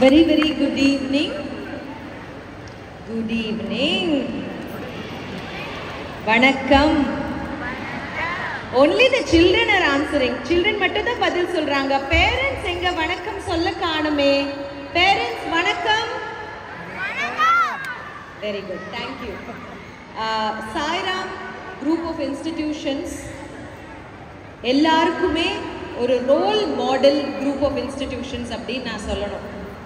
Very, very good evening. Good evening. வணக்கம் only the children are answering children மட்டும் தான் பதில் சொல்றாங்க parents எங்க வணக்கம் சொல்ல காணுமே parents வணக்கம் very good thank you uh, Sairam group of institutions எல்லாருக்குமே ஒரு role model group of institutions அப்படின்னு நான் சொல்லணும்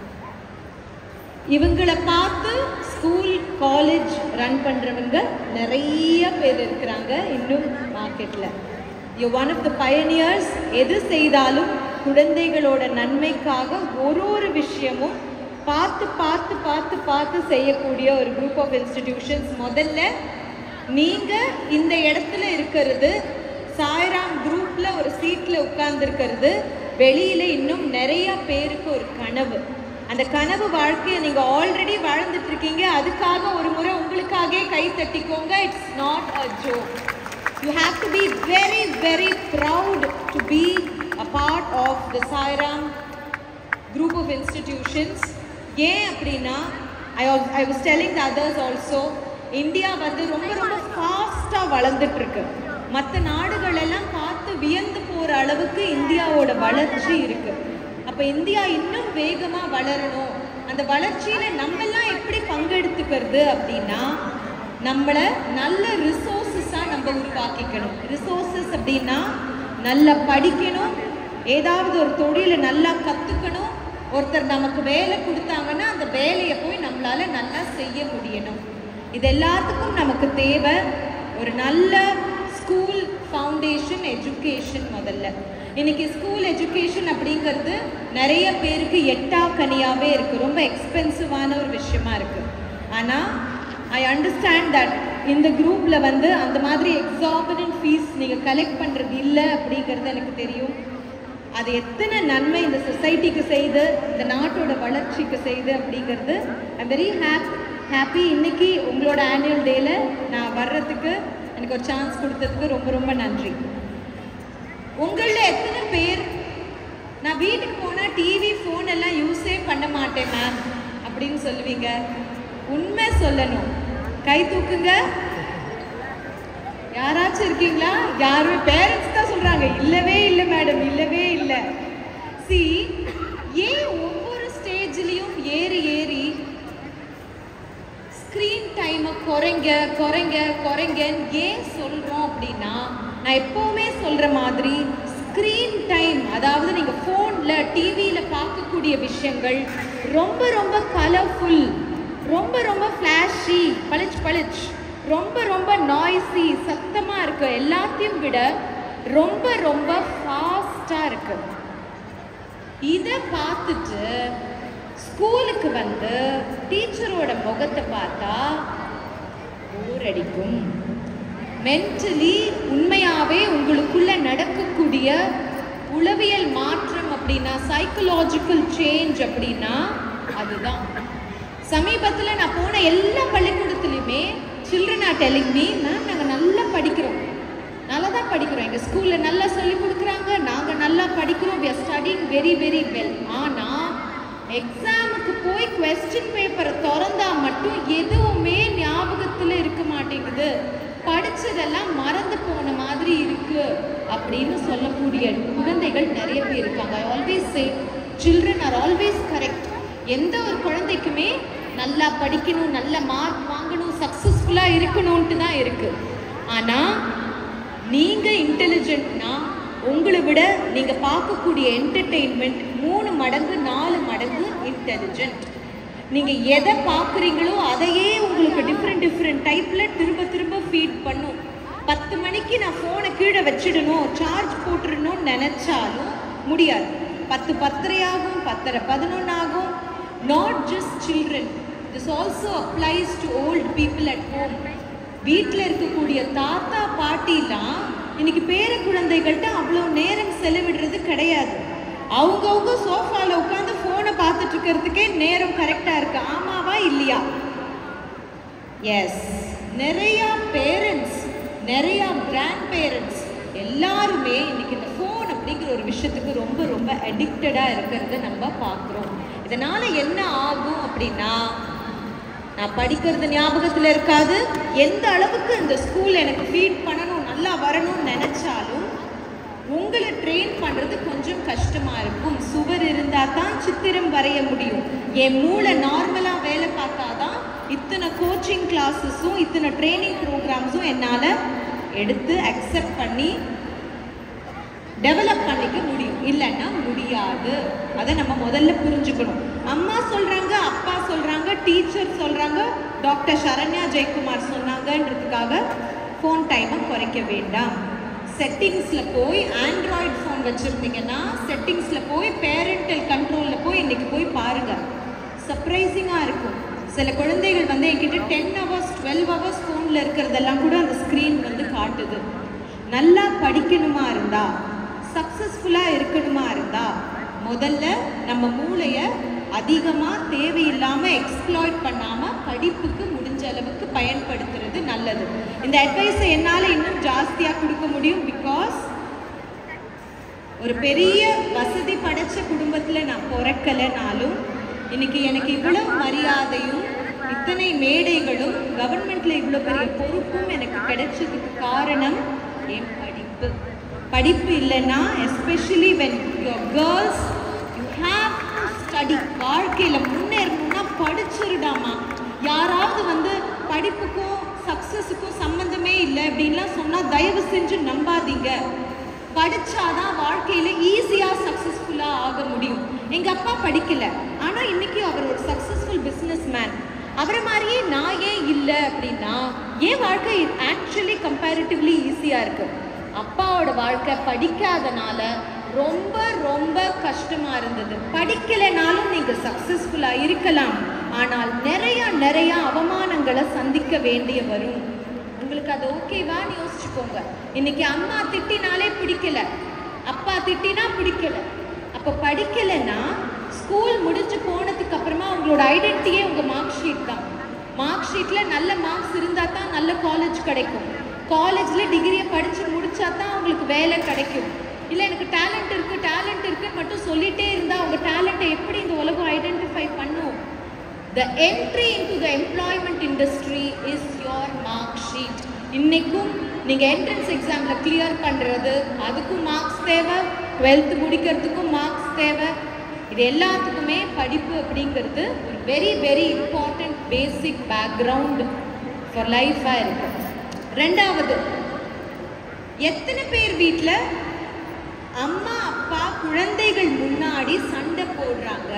இவங்களை பார்த்து ஸ்கூல் காலேஜ் ரன் பண்ணுறவங்க நிறைய பேர் இருக்கிறாங்க இன்னும் மார்க்கெட்டில் you one of the pioneers எது செய்தாலும் குழந்தைகளோட நன்மைக்காக ஒரு ஒரு விஷயமும் பார்த்து பார்த்து பார்த்து பார்த்து செய்யக்கூடிய ஒரு குரூப் ஆஃப் இன்ஸ்டிடியூஷன்ஸ் முதல்ல நீங்கள் இந்த இடத்துல இருக்கிறது சாய்ராம் குரூப்ல ஒரு சீட்ல உட்கார்ந்துருக்கிறது வெளியில இன்னும் நிறைய பேருக்கு ஒரு கனவு அந்த கனவு வாழ்க்கையை நீங்க ஆல்ரெடி வாழ்ந்துட்டு இருக்கீங்க அதுக்காக ஒரு முறை உங்களுக்காகவே கை தட்டிக்கோங்க it's not a joke you have to be very very proud to be a part of the Sairam group of institutions ஏன் அப்படின்னா I I was telling the others also India வந்து ரொம்ப ரொம்ப ஃபாஸ்ட்டாக வளர்ந்துட்டு இருக்கு மற்ற நாடுகள் எல்லாம் பார்த்து வியந்து போகிற அளவுக்கு இந்தியாவோட வளர்ச்சி இருக்கு அப்போ இந்தியா இன்னும் வேகமாக வளரணும் அந்த வளர்ச்சியில் நம்மெல்லாம் எப்படி பங்கெடுத்துக்கிறது அப்படின்னா நம்மளை நல்ல ரிசோர்ஸஸாக நம்ம உருவாக்கிக்கணும் ரிசோர்ஸஸ் அப்படின்னா நல்லா படிக்கணும் ஏதாவது ஒரு தொழிலை நல்லா கற்றுக்கணும் ஒருத்தர் நமக்கு வேலை கொடுத்தாங்கன்னா அந்த வேலையை போய் நம்மளால நல்லா செய்ய முடியணும் இது எல்லாத்துக்கும் நமக்கு தேவை ஒரு நல்ல ஸ்கூல் ஃபவுண்டேஷன் எஜுகேஷன் முதல்ல இன்னைக்கு ஸ்கூல் எஜுகேஷன் அப்படிங்கிறது நிறைய பேருக்கு எட்டா கனியாவே இருக்கு ரொம்ப எக்ஸ்பென்சிவான ஒரு விஷயமா இருக்கு ஆனால் ஐ அண்டர்ஸ்டாண்ட் தட் இந்த குரூப்ல வந்து அந்த மாதிரி எக்ஸாபரண்ட் ஃபீஸ் நீங்கள் கலெக்ட் பண்ணுறது இல்லை அப்படிங்கிறது எனக்கு தெரியும் அது எத்தனை நன்மை இந்த சொசைட்டிக்கு செய்து இந்த நாட்டோட வளர்ச்சிக்கு செய்து அப்படிங்கிறது ஐ வெரி ஹாப் ஹாப்பி இன்னைக்கு உங்களோட ஆனுவல் டேல நான் வர்றதுக்கு எனக்கு ஒரு சான்ஸ் கொடுத்ததுக்கு ரொம்ப ரொம்ப நன்றி உங்களில் எத்தனை பேர் நான் வீட்டுக்கு போனால் டிவி ஃபோன் எல்லாம் யூஸே பண்ண மாட்டேன் மேம் அப்படின்னு சொல்லுவீங்க உண்மை சொல்லணும் கை தூக்குங்க யாராச்சும் இருக்கீங்களா யாருமே பேரண்ட்ஸ் தான் சொல்றாங்க இல்லவே இல்லை மேடம் இல்லவே இல்லை சி ஏன் ஒவ்வொரு ஸ்டேஜ்லயும் ஏறி ஏறி ஸ்க்ரீன் டைமை குறைங்க குறைங்க குறைங்கன்னு ஏன் சொல்கிறோம் அப்படின்னா நான் எப்போவுமே சொல்கிற மாதிரி ஸ்க்ரீன் டைம் அதாவது நீங்கள் ஃபோனில் டிவியில் பார்க்கக்கூடிய விஷயங்கள் ரொம்ப ரொம்ப கலர்ஃபுல் ரொம்ப ரொம்ப ஃப்ளாஷி பளிச் பளிச் ரொம்ப ரொம்ப நாய்ஸி சத்தமாக இருக்கு எல்லாத்தையும் விட ரொம்ப ரொம்ப ஃபாஸ்ட்டாக இருக்கு இதை பார்த்துட்டு ஸ்கூலுக்கு வந்து டீச்சரோட முகத்தை பார்த்தா போர் அடிக்கும் மென்டலி உண்மையாகவே உங்களுக்குள்ள நடக்கக்கூடிய உளவியல் மாற்றம் அப்படின்னா சைக்கலாஜிக்கல் சேஞ்ச் அப்படின்னா அதுதான் சமீபத்தில் நான் போன எல்லா பள்ளிக்கூடத்துலையுமே children are telling me ma'am நாங்கள் நல்லா படிக்கிறோம் நல்லா தான் படிக்கிறோம் எங்கள் ஸ்கூலில் நல்லா சொல்லிக் கொடுக்குறாங்க நாங்கள் நல்லா படிக்கிறோம் we are studying very very well ஆனால் எக்ஸாமுக்கு போய் கொஸ்டின் பேப்பரை திறந்தா மட்டும் எதுவுமே ஞாபகத்தில் இருக்க மாட்டேங்குது படிச்சதெல்லாம் மறந்து போன மாதிரி இருக்கு அப்படின்னு சொல்லக்கூடிய குழந்தைகள் நிறைய பேர் இருக்காங்க I always say children are always correct எந்த ஒரு குழந்தைக்குமே நல்லா படிக்கணும் நல்ல மார்க் வாங்கணும் சக்ஸஸ்ஃபுல்லாக இருக்கணும்ட்டு தான் இருக்கு ஆனால் நீங்கள் இன்டெலிஜென்ட்னா உங்களை விட நீங்கள் பார்க்கக்கூடிய என்டர்டெயின்மெண்ட் மூணு மடங்கு நாலு மடங்கு இன்டெலிஜென்ட் நீங்கள் எதை பார்க்குறீங்களோ அதையே உங்களுக்கு டிஃப்ரெண்ட் டிஃப்ரெண்ட் டைப்பில் திரும்ப திரும்ப ஃபீட் பண்ணும் பத்து மணிக்கு நான் ஃபோனை கீழே வச்சிடணும் சார்ஜ் போட்டுடணும்னு நினச்சாலும் முடியாது பத்து பத்தரை ஆகும் பத்தரை பதினொன்று ஆகும் not just children this also applies to old people at home வீட்டில் இருக்கக்கூடிய தாத்தா பாட்டிலாம் இன்னைக்கு பேர குழந்தைகள்கிட்ட அவ்வளோ நேரம் செலவிடுறது கிடையாது அவங்கவுங்க சோஃபாவில் உட்காந்து ஃபோனை பார்த்துட்டு இருக்கிறதுக்கே நேரம் கரெக்டாக இருக்கு ஆமாவா இல்லையா எஸ் நிறையா பேரண்ட்ஸ் நிறையா கிராண்ட் பேரண்ட்ஸ் எல்லாருமே இன்னைக்கு இந்த ஃபோன் அப்படிங்கிற ஒரு விஷயத்துக்கு ரொம்ப ரொம்ப அடிக்டடாக இருக்கிறத நம்ம பார்க்குறோம் இதனால என்ன ஆகும் அப்படின்னா நான் படிக்கிறது ஞாபகத்துல இருக்காது எந்த அளவுக்கு இந்த ஸ்கூல் எனக்கு ஃபீட் பண்ணணும் நல்லா வரணும்னு நினைச்சாலும் உங்களை ட்ரெயின் பண்றது கொஞ்சம் கஷ்டமா இருக்கும் சுவர் இருந்தா தான் சித்திரம் வரைய முடியும் என் மூளை நார்மலா வேலை பார்த்தாதான் இத்தனை கோச்சிங் கிளாஸஸும் இத்தனை ட்ரைனிங் ப்ரோக்ராம்ஸும் என்னால எடுத்து அக்செப்ட் பண்ணி டெவலப் பண்ணிக்க முடியும் இல்லைன்னா முடியாது அதை நம்ம முதல்ல புரிஞ்சுக்கணும் அம்மா சொல்றாங்க அப்பா சொல்றாங்க டீச்சர் சொல்றாங்க டாக்டர் சரண்யா ஜெயக்குமார் சொன்னாங்கன்றதுக்காக ஃபோன் டைமை குறைக்க வேண்டாம் செட்டிங்ஸ்ல போய் ஆண்ட்ராய்டு ஃபோன் வச்சிருந்தீங்கன்னா செட்டிங்ஸ்ல போய் பேரண்டல் கண்ட்ரோல்ல போய் இன்னைக்கு போய் பாருங்க சர்ப்ரைசிங்கா இருக்கும் சில குழந்தைகள் வந்து என்கிட்ட டென் ஹவர்ஸ் டுவெல் ஹவர்ஸ் ஃபோனில் இருக்கிறதெல்லாம் கூட அந்த ஸ்க்ரீன் வந்து காட்டுது நல்லா படிக்கணுமா இருந்தா சக்ஸஸ்ஃபுல்லாக இருக்கணுமா இருந்தா முதல்ல நம்ம மூளையை அதிகமாக தேவையில்லாமல் எக்ஸ்ப்ளாய்ட் பண்ணாமல் படிப்புக்கு முடிஞ்ச அளவுக்கு பயன்படுத்துறது நல்லது இந்த அட்வைஸை என்னால் இன்னும் ஜாஸ்தியாக கொடுக்க முடியும் பிகாஸ் ஒரு பெரிய வசதி படைச்ச குடும்பத்துல நான் பிறக்கலைனாலும் இன்னைக்கு எனக்கு இவ்வளவு மரியாதையும் இத்தனை மேடைகளும் கவர்மெண்ட்ல இவ்வளவு பெரிய பொறுப்பும் எனக்கு கிடைச்சதுக்கு காரணம் என் படிப்பு படிப்பு இல்லைன்னா especially when your girls you have to study வாழ்க்கையில முன்னேறணும்னா படிச்சிருடாமா யாராவது வந்து படிப்புக்கும் சக்சஸுக்கும் சம்பந்தமே இல்லை அப்படின்லாம் சொன்னா தயவு செஞ்சு நம்பாதீங்க படிச்சாதான் வாழ்க்கையில ஈஸியா சக்சஸ்ஃபுல்லா ஆக முடியும் எங்க அப்பா படிக்கல ஆனா இன்னைக்கு அவர் ஒரு சக்சஸ்ஃபுல் பிசினஸ் மேன் அவரை மாதிரியே நான் ஏன் இல்லை அப்படின்னா என் வாழ்க்கை ஆக்சுவலி கம்பேரிட்டிவ்லி ஈஸியா இருக்கு அப்பாவோட வாழ்க்கை படிக்காதனால ரொம்ப ரொம்ப கஷ்டமா இருந்தது படிக்கலைனாலும் நீங்க சக்சஸ்ஃபுல்லா இருக்கலாம் ஆனால் நிறைய நிறைய அவமானங்களை சந்திக்க வேண்டிய வரும் உங்களுக்கு அது ஓகேவான்னு யோசிச்சுக்கோங்க இன்னைக்கு அம்மா திட்டினாலே பிடிக்கல அப்பா திட்டினா பிடிக்கல அப்போ படிக்கலைன்னா ஸ்கூல் முடிஞ்சு போனதுக்கு அப்புறமா உங்களோட ஐடென்டிட்டியே உங்க மார்க் ஷீட் தான் மார்க் ஷீட்ல நல்ல மார்க்ஸ் இருந்தா தான் நல்ல காலேஜ் கிடைக்கும் காலேஜ்ல டிகிரியை படிச்சு முடிச்சா தான் உங்களுக்கு வேலை கிடைக்கும் இல்ல எனக்கு டேலண்ட் இருக்கு டேலண்ட் இருக்குன்னு மட்டும் சொல்லிட்டே இருந்தா உங்க டேலண்ட்டை எப்படி இந்த உலகம் ஐடென்டிஃபை பண்ணும் The entry into the employment industry is your mark sheet. இன்னைக்கும் நீங்க என்ட்ரன்ஸ் எக்ஸாம்ல கிளியர் பண்றது அதுக்கும் மார்க்ஸ் தேவை டுவெல்த் முடிக்கிறதுக்கும் மார்க்ஸ் தேவை இது எல்லாத்துக்குமே படிப்பு அப்படிங்கிறது ஒரு very very important basic background for லைஃபாக இருக்கு ரெண்டாவது எத்தனை பேர் வீட்டில் அம்மா அப்பா குழந்தைகள் முன்னாடி சண்டை போடுறாங்க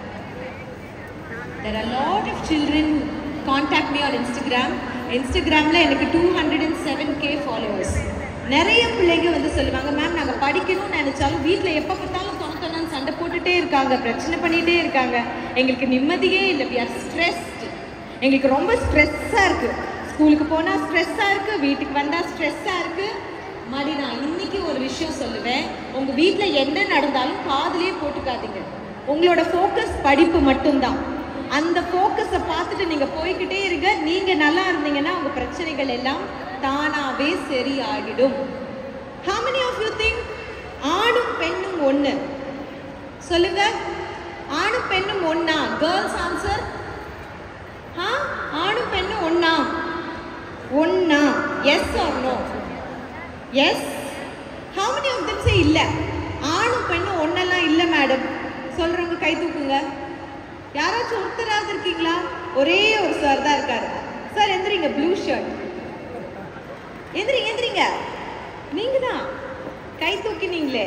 There are a lot of children who contact me on Instagram. இன்ஸ்டாகிராமில் எனக்கு two hundred and seven K followers நிறைய பிள்ளைங்க வந்து சொல்லுவாங்க மேம் நாங்கள் படிக்கணும்னு நினச்சாலும் வீட்டில் எப்போ பார்த்தாலும் தொணத்தொன்னு சண்டை போட்டுட்டே இருக்காங்க பிரச்சனை பண்ணிகிட்டே இருக்காங்க எங்களுக்கு நிம்மதியே இல்லை வி ஆர் ஸ்ட்ரெஸ்ட் எங்களுக்கு ரொம்ப ஸ்ட்ரெஸ்ஸாக இருக்குது ஸ்கூலுக்கு போனால் ஸ்ட்ரெஸ்ஸாக இருக்குது வீட்டுக்கு வந்தால் ஸ்ட்ரெஸ்ஸாக இருக்குது மடி நான் இன்னைக்கு ஒரு விஷயம் சொல்லுவேன் உங்கள் வீட்டில் என்ன நடந்தாலும் காதுலயே போட்டுக்காதீங்க உங்களோட ஃபோக்கஸ் படிப்பு மட்டும்தான் அந்த ஃபோக்கஸை பார்த்துட்டு நீங்கள் போய்க்கிட்டே இருங்க நீங்கள் நல்லா இருந்தீங்கன்னா உங்கள் பிரச்சனைகள் எல்லாம் தானாகவே சரியாகிடும் how many of you think ஆணும் பெண்ணும் ஒன்று சொல்லுங்க ஆணும் பெண்ணும் ஒண்ணா கேர்ள்ஸ் ஆன்சர் ஆ ஆணும் பெண்ணும் ஒண்ணா ஒண்ணா yes or no yes how many of them say இல்ல ஆணும் பெண்ணும் ஒண்ணெல்லாம் இல்ல மேடம் சொல்றவங்க கை தூக்குங்க யாராச்சும் ஒருத்தராவது இருக்கீங்களா ஒரே ஒரு சார் தான் இருக்காரு சார் எந்திரிங்க ப்ளூ ஷர்ட் எந்திரிங்க எந்திரிங்க நீங்க தான் கை தூக்கினீங்களே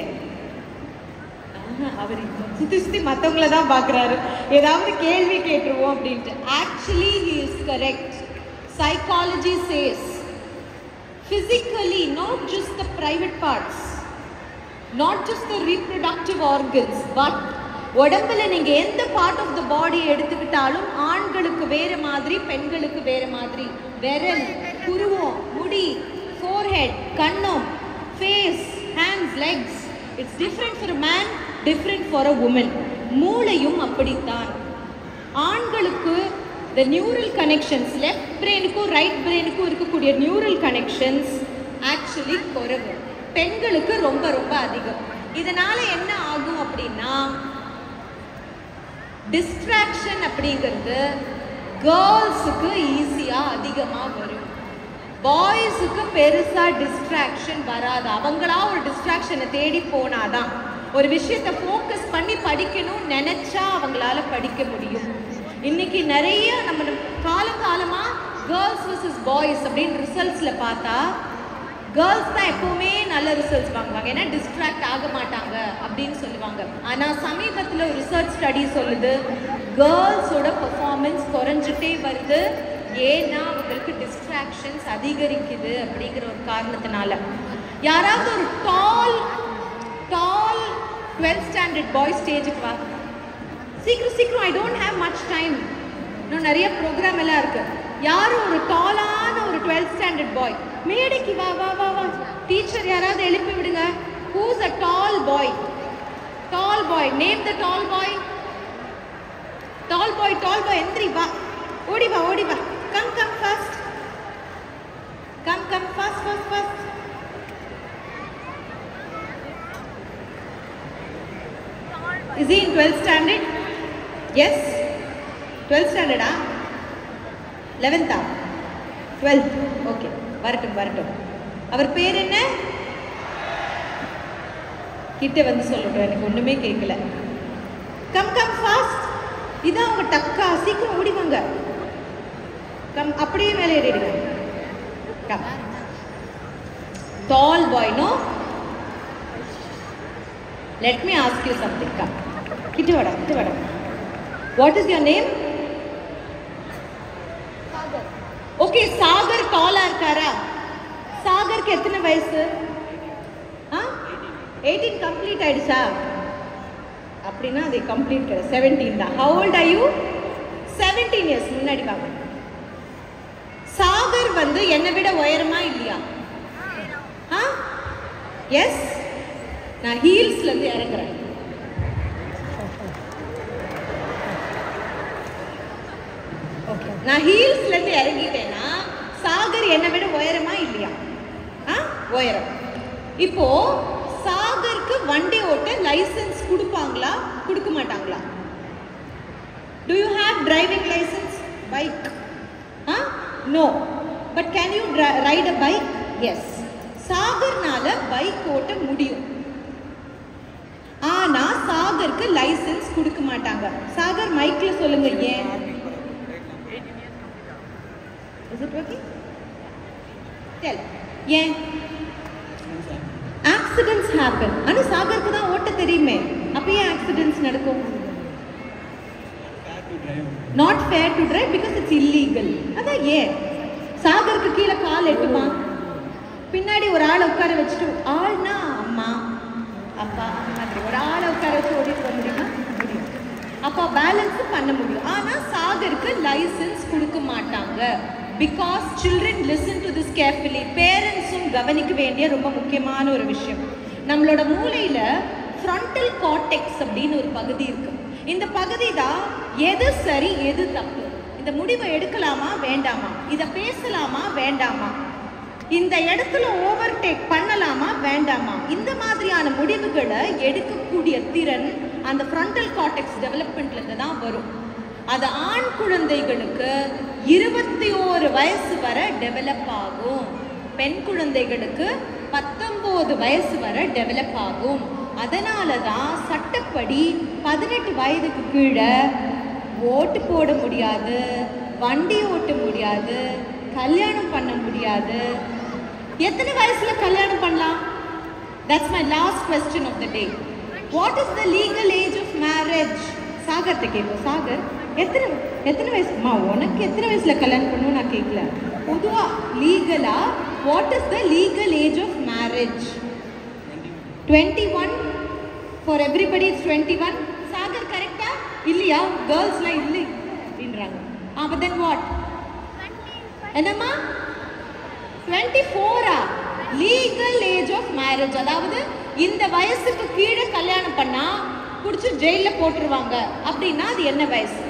ஆஹா, அவர் சுத்தி சுத்தி மத்தவங்கள தான் பாக்குறாரு ஏதாவது கேள்வி கேட்டுருவோம் அப்படின்ட்டு actually he is correct psychology says physically not just the private parts not just the reproductive organs but உடம்புல நீங்க எந்த பார்ட் ஆஃப் த பாடி எடுத்துக்கிட்டாலும் ஆண்களுக்கு வேற மாதிரி பெண்களுக்கு வேற மாதிரி விரல் புருவம் முடி ஃபோர்ஹெட் கன்னம் face hands legs it's different for man different for a woman மூளையும் அப்படித்தான் ஆண்களுக்கு த நியூரல் கனெக்ஷன்ஸ் லெஃப்ட் பிரெயினுக்கும் ரைட் பிரெயினுக்கும் இருக்கக்கூடிய நியூரல் கனெக்ஷன்ஸ் ஆக்சுவலி குறைவு பெண்களுக்கு ரொம்ப ரொம்ப அதிகம் இதனால என்ன ஆகும் அப்படின்னா டிஸ்ட்ராக்ஷன் அப்படிங்கிறது கேர்ள்ஸுக்கு ஈஸியாக அதிகமாக வரும் பாய்ஸுக்கு பெருசா டிஸ்ட்ராக்ஷன் வராது அவங்களா ஒரு டிஸ்ட்ராக்ஷனை தேடி போனாதான் ஒரு விஷயத்தை ஃபோக்கஸ் பண்ணி படிக்கணும் நினைச்சா அவங்களால படிக்க முடியும் இன்னைக்கு நிறைய நம்ம காலகாலமா கேர்ள்ஸ் vs பாய்ஸ் அப்படின்னு ரிசல்ட்ஸ்ல பார்த்தா கேர்ள்ஸ் தான் எப்பவுமே நல்ல ரிசல்ட்ஸ் வாங்குவாங்க ஏன்னா டிஸ்ட்ராக்ட் ஆக மாட்டாங்க அப்படின்னு சொல்லுவாங்க ஆனா சமீபத்துல ஒரு ரிசர்ச் ஸ்டடி சொல்லுது கேர்ள்ஸோட பெர்ஃபார்மன்ஸ் குறைஞ்சிட்டே வருது ஏன்னா அவங்களுக்கு டிஸ்ட்ராக்ஷன்ஸ் அதிகரிக்குது அப்படிங்கிற ஒரு காரணத்தினால யாராவது ஒரு டால் டால் டுவெல்த் ஸ்டாண்டர்ட் பாய் ஸ்டேஜுக்கு வா சீக்கிரம் சீக்கிரம் I don't have much time இன்னும் நிறைய ப்ரோக்ராம் எல்லாம் இருக்கு யாரும் ஒரு டாலான ஒரு டுவெல்த் ஸ்டாண்டர்ட் பாய் மேடைக்கு வா வா வா வா டீச்சர் யாராவது எழுப்பி விடுங்க whose a doll bye doll boy name the டால் பாய் டால் பாய் டால் பாய் எந்திரி வா ஓடி வா ஓடி வா come come first come come first first first Is he in 12th standard? Yes? 12th standard ஆ 11th ஆ 12th ஓகே வரட்டும் வரட்டும் அவர் பேர் என்ன கிட்ட வந்து சொல்லட்டும் எனக்கு ஒண்ணுமே கேட்கல கம் கம் ஃபாஸ்ட் இதான் உங்க டக்கா சீக்கிரம் ஓடி வாங்க கம் அப்படியே மேலே ஏறிடுங்க come tall boy no let me ask you something come கிட்ட வாடா கிட்ட வாடா what is your name okay Sagar டாலா இருக்காரா சாகருக்கு எத்தனை வயசு ஆ எயிட்டீன் கம்ப்ளீட் ஆயிடுச்சா அப்படின்னா அது கம்ப்ளீட் கிடையாது செவன்டீன் தான் how old are you seventeen years முன்னாடி வாங்க சாகர் வந்து என்னை விட உயரமா இல்லையா ஆ எஸ் நான் ஹீல்ஸ்ல இருந்து இறங்குறேன் ஓகே நான் ஹீல்ஸ்ல இருந்து இறங்கிட்டேன்னா சாகர் என்னை விட உயரமா இல்லையா ஆ உயரம் இப்போ சாகருக்கு வண்டி ஓட்ட லைசென்ஸ் கொடுப்பாங்களா கொடுக்க மாட்டாங்களா do you have driving license bike ஆ no but can you ride a bike yes சாகர்னால பைக் ஓட்ட முடியும் ஆனா சாகருக்கு லைசென்ஸ் கொடுக்க மாட்டாங்க சாகர் மைக்ல சொல்லுங்க ஏன் இஸ் இட் ஓகே டெல் ஏன் ஆக்சிடென்ட்ஸ் ஹேப்பன் ஆனா சாகருக்கு தான் ஓட்ட தெரியுமே அப்ப ஏன் ஆக்சிடென்ட்ஸ் நடக்கும் not fair to drive because it's illegal அதான் ஏன் சாகருக்கு கீழே கால் எட்டுமா பின்னாடி ஒரு ஆளை உட்கார வச்சுட்டு ஆள்னா அம்மா அப்பா அந்த மாதிரி ஒரு ஆளை உட்கார வச்சு ஓடிட்டு வர முடியுமா முடியும் அப்போ பேலன்ஸ் பண்ண முடியும் ஆனா சாகருக்கு லைசென்ஸ் கொடுக்க மாட்டாங்க because children listen to this carefully பேரண்ட்ஸும் கவனிக்க வேண்டிய ரொம்ப முக்கியமான ஒரு விஷயம் நம்மளோட மூளையில ஃப்ரண்டல் கார்டெக்ஸ் அப்படின்னு ஒரு பகுதி இருக்கு இந்த பகுதி தான் எது சரி எது தப்பு இந்த முடிவை எடுக்கலாமா வேண்டாமா இதை பேசலாமா வேண்டாமா இந்த இடத்துல ஓவர் டேக் பண்ணலாமா வேண்டாமா இந்த மாதிரியான முடிவுகளை எடுக்கக்கூடிய திறன் அந்த ஃப்ரண்டல் கார்டெக்ஸ் டெவலப்மெண்ட்ல இருந்து தான் வரும் அது ஆண் குழந்தைகளுக்கு இருபத்தி ஓரு வயசு வரை டெவலப் ஆகும் பெண் குழந்தைகளுக்கு பத்தொம்போது வயசு வரை டெவலப் ஆகும் அதனால தான் சட்டப்படி பதினெட்டு வயதுக்கு கீழே ஓட்டு போட முடியாது வண்டி ஓட்ட முடியாது கல்யாணம் பண்ண முடியாது எத்தனை வயசுல கல்யாணம் பண்ணலாம் that's my last question of the day what is the legal age of marriage சாகர்கிட்ட கேட்போம் சாகர் எத்தனை எத்தனை வயசுமா உனக்கு எத்தனை வயசுல கல்யாணம் பண்ணணும் நான் கேட்கல பொதுவா லீகலா what is the legal age of marriage twenty one for everybody it's twenty one Sagar கரெக்டா இல்லையா கேர்ள்ஸ்லாம் இல்லை அப்படின்றாங்க அப்போ தென் வாட் என்னம்மா டுவெண்ட்டி ஃபோரா லீகல் ஏஜ் ஆஃப் மேரேஜ் அதாவது இந்த வயசுக்கு கீழே கல்யாணம் பண்ணா பிடிச்சி ஜெயிலில் போட்டுருவாங்க அப்படின்னா அது என்ன வயசு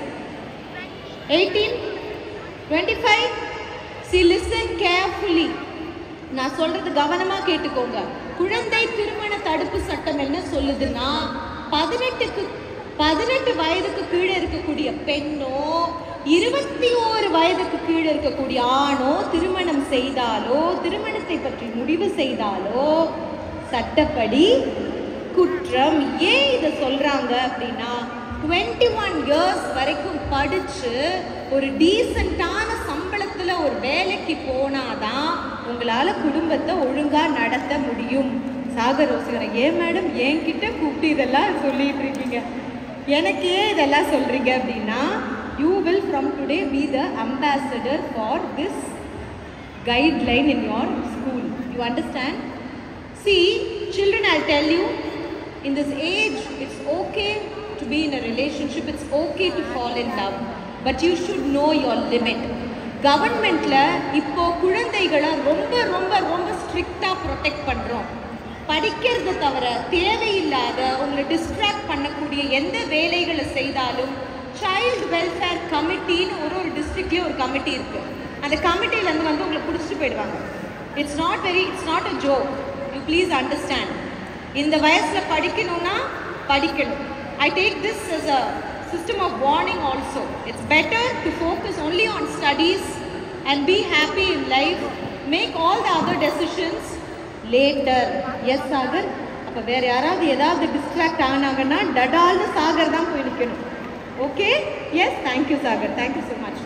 eighteen twenty five see listen carefully நான் சொல்றது கவனமா கேட்டுக்கோங்க குழந்தை திருமண தடுப்பு சட்டம் என்ன சொல்லுதுன்னா பதினெட்டுக்கு பதினெட்டு வயதுக்கு கீழே இருக்க இருக்கக்கூடிய பெண்ணோ இருபத்தி ஓரு வயதுக்கு கீழே இருக்கக்கூடிய ஆணோ திருமணம் செய்தாலோ திருமணத்தை பற்றி முடிவு செய்தாலோ சட்டப்படி குற்றம் ஏன் இதை சொல்றாங்க அப்படின்னா டுவெண்ட்டி ஒன் இயர்ஸ் வரைக்கும் படிச்சு ஒரு டீசெண்டான சம்பளத்துல ஒரு வேலைக்கு போனாதான் உங்களால குடும்பத்தை ஒழுங்கா நடத்த முடியும் சாகர் ரோசிகரன் ஏன் மேடம் என்கிட்ட கூப்பிட்டு இதெல்லாம் சொல்லிட்டு இருக்கீங்க எனக்கு ஏன் இதெல்லாம் சொல்றீங்க அப்படின்னா you will from today be the ambassador for this guideline in your school. You understand? See, children, I'll tell you, in this age, it's okay to be in a relationship, it's okay to fall in love, but you should know your limit. கவர்மெண்ட்ல இப்போ குழந்தைகளை ரொம்ப ரொம்ப ரொம்ப ஸ்ட்ரிக்டா protect பண்றோம் படிக்கிறத தவிர தேவையில்லாத உங்களை டிஸ்ட்ராக்ட் பண்ணக்கூடிய எந்த வேலைகளை செய்தாலும் சைல்டு வெல்ஃபேர் கமிட்டின்னு ஒரு ஒரு டிஸ்ட்ரிக்ட்லேயும் ஒரு கமிட்டி இருக்கு அந்த கமிட்டிலேருந்து வந்து உங்களை பிடிச்சிட்டு போயிடுவாங்க it's not very it's not a joke you please understand இந்த வயசில் படிக்கணும்னா படிக்கணும் I take this as a system of warning also it's better to focus only on studies and be happy in life make all the other decisions later yes Sagar அப்போ வேற யாராவது ஏதாவது distract ஆனாங்கன்னா டடால்னு Sagar தான் போய் நிற்கணும் okay yes thank you Sagar thank you so much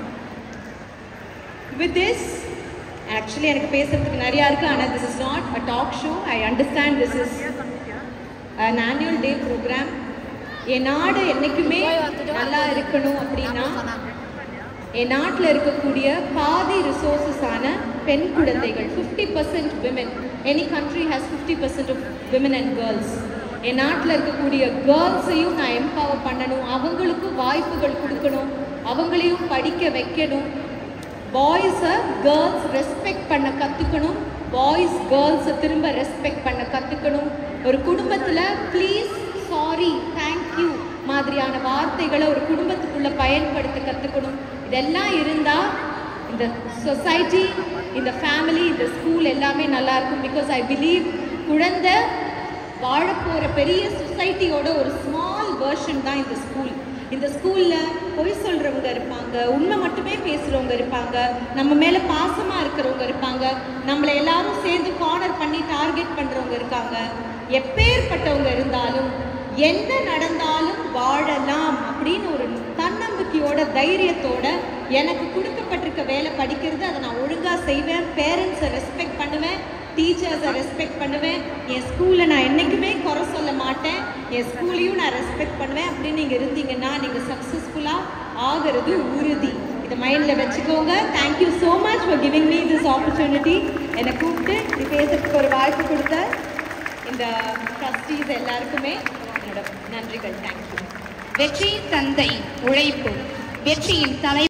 with this actually எனக்கு பேசுறதுக்கு நிறையா இருக்கு ஆனால் this is not a talk show I understand this is an annual day program என் நாடு என்னைக்குமே நல்லா இருக்கணும் அப்படின்னா என் நாட்டில் இருக்கக்கூடிய பாதி ரிசோர்ஸஸான பெண் குழந்தைகள் fifty percent women any country has fifty percent of women and girls என் நாட்டில் இருக்கக்கூடிய கேர்ள்ஸையும் நான் எம்பவர் பண்ணணும் அவங்களுக்கும் வாய்ப்புகள் கொடுக்கணும் அவங்களையும் படிக்க வைக்கணும் பாய்ஸை கேர்ள்ஸ் ரெஸ்பெக்ட் பண்ண கற்றுக்கணும் பாய்ஸ் கேர்ள்ஸை திரும்ப ரெஸ்பெக்ட் பண்ண கற்றுக்கணும் ஒரு குடும்பத்தில் ப்ளீஸ் சாரி தேங்க்யூ மாதிரியான வார்த்தைகளை ஒரு குடும்பத்துக்குள்ளே பயன்படுத்த கற்றுக்கணும் இதெல்லாம் இருந்தால் இந்த சொசைட்டி இந்த ஃபேமிலி இந்த ஸ்கூல் எல்லாமே நல்லா இருக்கும் பிகாஸ் ஐ பிலீவ் குழந்தை வாழப்போகிற பெரிய சொசைட்டியோட ஒரு ஸ்மால் வெர்ஷன் தான் இந்த ஸ்கூல் இந்த ஸ்கூலில் பொய் சொல்கிறவங்க இருப்பாங்க உண்மை மட்டுமே பேசுகிறவங்க இருப்பாங்க நம்ம மேலே பாசமாக இருக்கிறவங்க இருப்பாங்க நம்மளை எல்லாரும் சேர்ந்து கார்னர் பண்ணி டார்கெட் பண்ணுறவங்க இருக்காங்க எப்பேற்பட்டவங்க இருந்தாலும் என்ன நடந்தாலும் வாழலாம் அப்படின்னு ஒரு தன்னம்பிக்கையோட தைரியத்தோட எனக்கு கொடுக்கப்பட்டிருக்க வேலை படிக்கிறது அதை நான் ஒழுங்காக செய்வேன் பேரண்ட்ஸை ரெஸ்பெக்ட் பண்ணுவேன் டீச்சர்ஸை ரெஸ்பெக்ட் பண்ணுவேன் என் ஸ்கூலை நான் என்றைக்குமே குறை சொல்ல மாட்டேன் என் ஸ்கூலையும் நான் ரெஸ்பெக்ட் பண்ணுவேன் அப்படின்னு நீங்கள் இருந்தீங்கன்னா நீங்கள் சக்ஸஸ்ஃபுல்லாக ஆகிறது உறுதி இதை மைண்டில் வச்சுக்கோங்க thank you so much for giving me this opportunity என்னை கூப்பிட்டு இது பேசுறதுக்கு ஒரு வாய்ப்பு கொடுத்த இந்த ட்ரஸ்டீஸ் எல்லாருக்குமே என்னோட நன்றிகள் தேங்க்யூ வெற்றியின் தந்தை உழைப்பு வெற்றியின் தலை